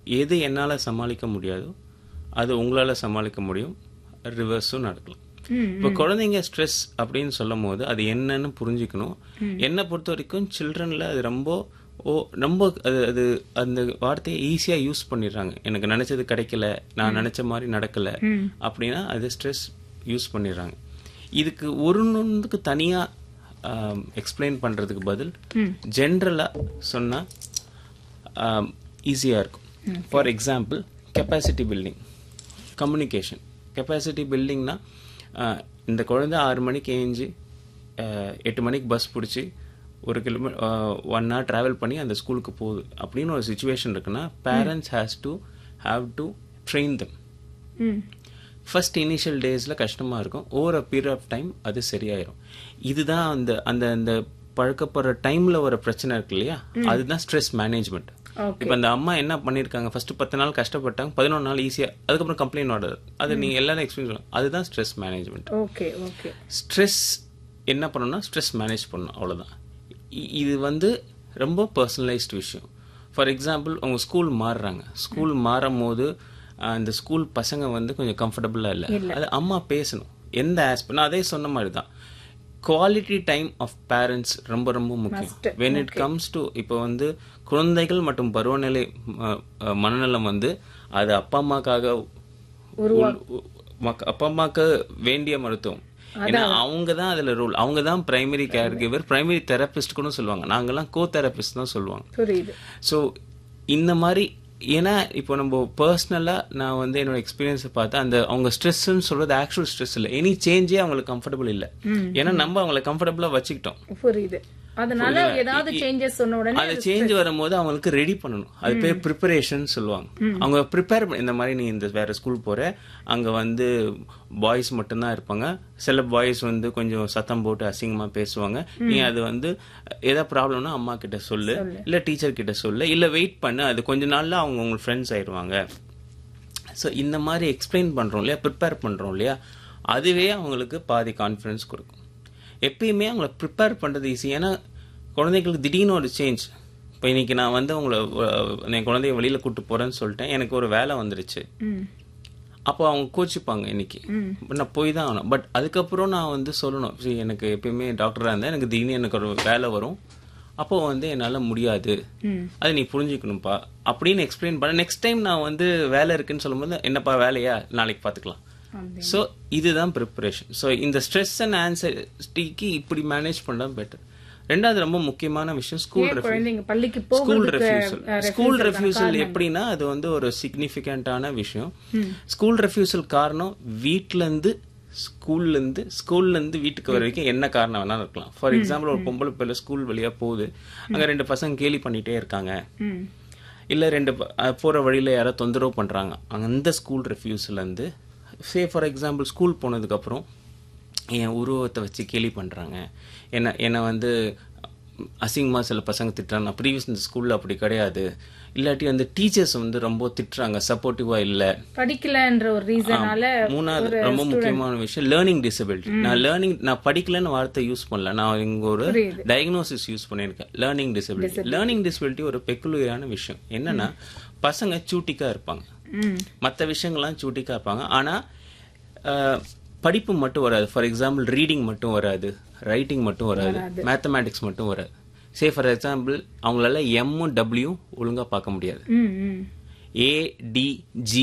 எது என்னால் சமாளிக்க முடியாதோ அது உங்களால் சமாளிக்க முடியும் ரிவர்ஸும் நடக்கலாம் ம், இப்போ குழந்தைங்க ஸ்ட்ரெஸ் அப்படின்னு சொல்லும் போது அது என்னன்னு புரிஞ்சுக்கணும் என்னை பொறுத்த வரைக்கும் சில்ட்ரனில் அது ரொம்ப ஓ ரொம்ப அது அது அந்த வார்த்தையை ஈஸியாக யூஸ் பண்ணிடுறாங்க எனக்கு நினச்சது கிடைக்கல நான் நினச்ச மாதிரி நடக்கலை அப்படின்னா அது ஸ்ட்ரெஸ் யூஸ் பண்ணிடுறாங்க இதுக்கு ஒரு ஒன்றுக்கு தனியாக எக்ஸ்பிளைன் பண்ணுறதுக்கு பதில் ஜென்ரலாக சொன்னால் ஈஸியாக இருக்கும் for example capacity building communication capacity பில்டிங்னா இந்த குழந்தை ஆறு மணிக்கு ஏஞ்சி அஹ், எட்டு மணிக்கு பஸ் பிடிச்சி ஒரு கிலோமீ ஒன் ஹவர் ட்ராவல் பண்ணி அந்த ஸ்கூலுக்கு போகுது அப்படின்னு ஒரு சுச்சுவேஷன் இருக்குன்னா parents has to have to train them hmm, first initial டேஸில் கஷ்டமாக இருக்கும் over a period of time அது சரியாயிரும் இதுதான் அந்த அந்த அந்த பழக்கப்படுற டைமில் வர பிரச்சனை இருக்கு இல்லையா அதுதான் ஸ்ட்ரெஸ் மேனேஜ்மெண்ட் ஓகே இப்போ அந்த அம்மா என்ன பண்ணியிருக்காங்க ஃபர்ஸ்ட் பத்து நாள் கஷ்டப்பட்டாங்க பதினொன்று நாள் ஈஸியாக அதுக்கப்புறம் கம்ப்ளைண்ட் ஆர்டர் அது நீங்கள் எல்லாரும் எக்ஸ்பீரியன்ஸ் பண்ணலாம் அதுதான் stress management okay okay stress என்ன பண்ணணும்னா ஸ்ட்ரெஸ் மேனேஜ் பண்ணணும் அவ்வளோதான் இ- இது வந்து ரொம்ப பர்சனலைஸ்டு விஷயம் ஃபார் எக்ஸாம்பிள் அவங்க ஸ்கூல் மாறுறாங்க ஸ்கூல் மாறும் போது அஹ், இந்த ஸ்கூல் பசங்க வந்து கொஞ்சம் கம்ஃபர்டபுளாக இல்லை அது அம்மா பேசணும் எந்த ஆஸ்பெக்ட் நான் அதே சொன்ன மாதிரி தான் குவாலிட்டி டைம் ஆஃப் பேரண்ட்ஸ் ரொம்ப ரொம்ப முக்கியம் வென் இட் கம்ஸ் டு இப்போ வந்து குழந்தைகள் மற்றும் பருவநிலை ம- அஹ், மனநலம் வந்து அது அப்பா அம்மாக்காக உள்- உ- மக்க- அப்பா அம்மாக்கு வேண்டிய மருத்துவம் ஏன்னா அவங்க தான் அதுல ரூல் அவங்க தான் primary caregiver primary therapist கூட சொல்லுவாங்க நாங்கெல்லாம் கோ தெரபிஸ்ட் தான் சொல்லுவாங்க புரியுது ஸோ இந்த மாதிரி ஏன்னா இப்போ நம்ம பர்சனலாக நான் வந்து என்னோட எக்ஸ்பீரியன்ஸை பார்த்தா அந்த அவங்க ஸ்ட்ரெஸ்ன்னு சொல்றது ஆக்சுவல் ஸ்ட்ரெஸ் இல்லை எனி சேஞ்சே அவங்களுக்கு கம்ஃபர்டபுள் இல்லை ஏன்னா நம்ம அவங்களை கம்ஃபர்டபுளாக வச்சுக்கிட்டோம் புரியுது அதனால ஏதாவது சேஞ்சஸ் சொன்ன உடனே அது சேஞ்ச் வரும்போது அவங்களுக்கு ரெடி பண்ணணும் அது பேர் ப்ரிப்பரேஷன் சொல்லுவாங்க அவங்க ப்ரிப்பேர் இந்த மாதிரி நீ இந்த வேற ஸ்கூல் போற அங்க வந்து பாய்ஸ் மட்டும்தான் இருப்பாங்க சில பாய்ஸ் வந்து கொஞ்சம் சத்தம் போட்டு அசிங்கமா பேசுவாங்க நீ அது வந்து ஏதாவது ப்ராப்ளம்னா அம்மா கிட்ட சொல்லு இல்ல டீச்சர் கிட்ட சொல்லு இல்ல வெயிட் பண்ணு அது கொஞ்ச நாள்ல அவங்க உங்க ஃப்ரெண்ட்ஸ் ஆயிடுவாங்க ஸோ இந்த மாதிரி எக்ஸ்பிளைன் பண்றோம் இல்லையா ப்ரிப்பேர் பண்றோம் இல்லையா அதுவே அவங்களுக்கு பாதி கான்ஃபிடன்ஸ் கொடுக்கும் எப்பயுமே அவங்கள ப்ரிப்பேர் பண்ணுறது ஈஸி ஏன்னா குழந்தைங்களுக்கு திடீர்னு ஒரு சேஞ்ச் இப்போ இன்னைக்கு நான் வந்து உங்களை அஹ், என் குழந்தைய வெளியில் கூட்டு போகிறேன்னு சொல்லிட்டேன் எனக்கு ஒரு வேலை வந்துருச்சு ம், அப்போ அவங்க கோச்சிப்பாங்க இன்னைக்கு But நான் போய் தான் ஆகணும் பட் அதுக்கப்புறம் நான் வந்து சொல்லணும் "See, எனக்கு எப்பயுமே டாக்டராக இருந்தேன் எனக்கு திடீர்னு எனக்கு ஒரு வேலை வரும் அப்போ வந்து என்னால் முடியாது ம். அதை நீ புரிஞ்சுக்கணும்ப்பா அப்படின்னு எக்ஸ்பிளைன் பண்ண நெக்ஸ்ட் டைம் நான் வந்து வேலை இருக்குன்னு சொல்லும்போது என்னப்பா வேலையா நாளைக்கு பார்த்துக்கலாம் அப்படி. ஸோ இதுதான் ப்ரிப்பரேஷன் ஸோ இந்த ஸ்ட்ரெஸ் அண்ட் ஆன்சைட்டிக்கு இப்படி மேனேஜ் பண்ணால் பெட்டர் ரெண்டாவது ரொம்ப முக்கியமான விஷயம் ஸ்கூல் ஏன் குழந்தைங்க பள்ளிக்கு ஸ்கூல் போகிறதுக்கு ரெஃப்யூசல் ஸ்கூல் ரெஃப்யூசல் எப்படின்னா அது வந்து ஒரு சிக்னிஃபிகண்டான விஷயம் ஸ்கூல் ரெஃப்யூசல் காரணம் வீட்ல இருந்து ஸ்கூல்ல இருந்து ஸ்கூல்ல இருந்து வீட்டுக்கு வர வரைக்கும் என்ன காரணம் வேணாலும் இருக்கலாம் ஃபார் எக்ஸாம்பிள் ஒரு பொம்பளை பிள்ளை ஸ்கூல் வழியா போகுது அங்க ரெண்டு பசங்க கேலி பண்ணிட்டே இருக்காங்க ம், இல்ல ரெண்டு ப- அஹ் போற வழியில யாரோ தொந்தரவு பண்றாங்க அந்த ஸ்கூல் ரெஃப்யூஸ்ல இருந்து சே ஃபார் எக்ஸாம்பிள் ஸ்கூல் போனதுக்கு அப்புறம் என் உருவத்தை வச்சு கேலி பண்றாங்க என்ன என்னை வந்து அசிங்கமா சில பசங்க திட்டுறாங்க நான் ப்ரீவியஸ் இந்த ஸ்கூல்ல அப்படி கிடையாது இல்லாட்டி அந்த டீச்சர்ஸ் வந்து ரொம்ப திட்டுறாங்க சப்போர்ட்டிவா இல்ல படிக்கலன்ற ஒரு ரீசனால மூணாவது ரொம்ப முக்கியமான விஷயம் லேர்னிங் டிசபிலிட்டி நான் லேர்னிங் நான் படிக்கலன்னு வார்த்தை யூஸ் பண்ணல நான் இங்க ஒரு புரியுது. டயக்னோசிஸ் யூஸ் பண்ணியிருக்கேன் லேர்னிங் டிசபிலிட்டி லேர்னிங் டிசபிலிட்டி ஒரு பெக்குலியரான விஷயம் என்னன்னா பசங்க சூட்டிக்கா இருப்பாங்க ம், மற்ற விஷயங்கள்லாம் சூட்டிக்கா இருப்பாங்க ஆனா அஹ், படிப்பு மட்டும் வராது ஃபார் எக்ஸாம்பிள் ரீடிங் மட்டும் வராது ரைட்டிங் மட்டும் வராது மேத்தமேட்டிக்ஸ் மட்டும் வராது சே ஃபார் எக்ஸாம்பிள் அவங்களால எம்மும் டபிள்யூ ஒழுங்கா பார்க்க முடியாது ம், ம். ஏ டி ஜி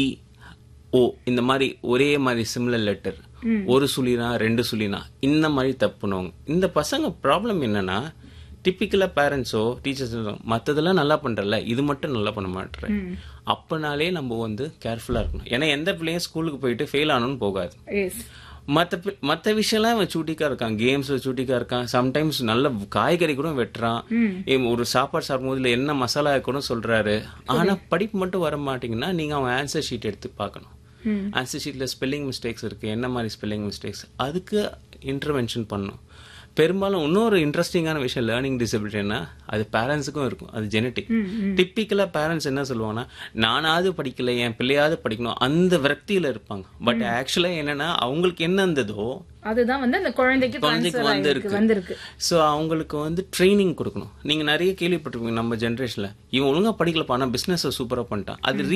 ஓ இந்த மாதிரி ஒரே மாதிரி சிமிலர் லெட்டர் ஒரு சுழினா ரெண்டு சுழினா இந்த மாதிரி தப்புனவங்க இந்த பசங்க ப்ராப்ளம் என்னன்னா டிப்பிக்கலா பேரண்ட்ஸோ டீச்சர்ஸ் மற்றதெல்லாம் நல்லா பண்றல இது மட்டும் நல்லா பண்ண மாட்டேறேன் அப்பனாலே நம்ம வந்து கேர்ஃபுல்லா இருக்கணும் ஏன்னா எந்த பிள்ளையும் ஸ்கூலுக்கு போயிட்டு ஃபெயில் ஆனோன்னு போகாது Yes. மற்ற மற்ற விஷயம்லாம் இவன் சூட்டிக்கா இருக்கான் கேம்ஸ் சூட்டிக்கா இருக்கான் சம்டைம்ஸ் நல்ல காய்கறி கூட வெட்டுறான் ஏன் ஒரு சாப்பாடு சாப்பிடும்போது இதுல என்ன மசாலா கூட சொல்றாரு ஆனா படிப்பு மட்டும் வர மாட்டீங்கன்னா நீங்க அவன் ஆன்சர் ஷீட் எடுத்து பார்க்கணும் ஆன்சர் ஷீட்ல ஸ்பெல்லிங் மிஸ்டேக்ஸ் இருக்கு என்ன மாதிரி ஸ்பெல்லிங் மிஸ்டேக்ஸ் அதுக்கு இன்டர்வென்ஷன் பண்ணணும் பெரும்பாலும் இன்னொரு இன்ட்ரெஸ்டிங்கான விஷயம் லேர்னிங் டிசபிலிட்டின்னா அது பேரண்ட்ஸுக்கும் இருக்கும் அது ஜெனட்டிக் டிப்பிக்கலாக பேரண்ட்ஸ் என்ன சொல்லுவாங்கன்னா நானாவது படிக்கல என் பிள்ளையாவது படிக்கணும் அந்த விரக்தியில இருப்பாங்க பட் ஆக்சுவலாக என்னன்னா அவங்களுக்கு என்ன இருந்ததோ அதுதான் வந்து அந்த குழந்தைக்கு குழந்தைக்கு transfer வந்து ஆயிருக்கு, வந்திருக்கு ஸோ அவங்களுக்கு வந்து ட்ரைனிங் கொடுக்கணும் நீங்க நிறைய கேள்விப்பட்டிருப்பீங்க நம்ம ஜென்ரேஷன்ல இவன் ஒழுங்கா படிக்கலப்பா ஆனா பிசினஸ் சூப்பரா பண்ணிட்டான் அது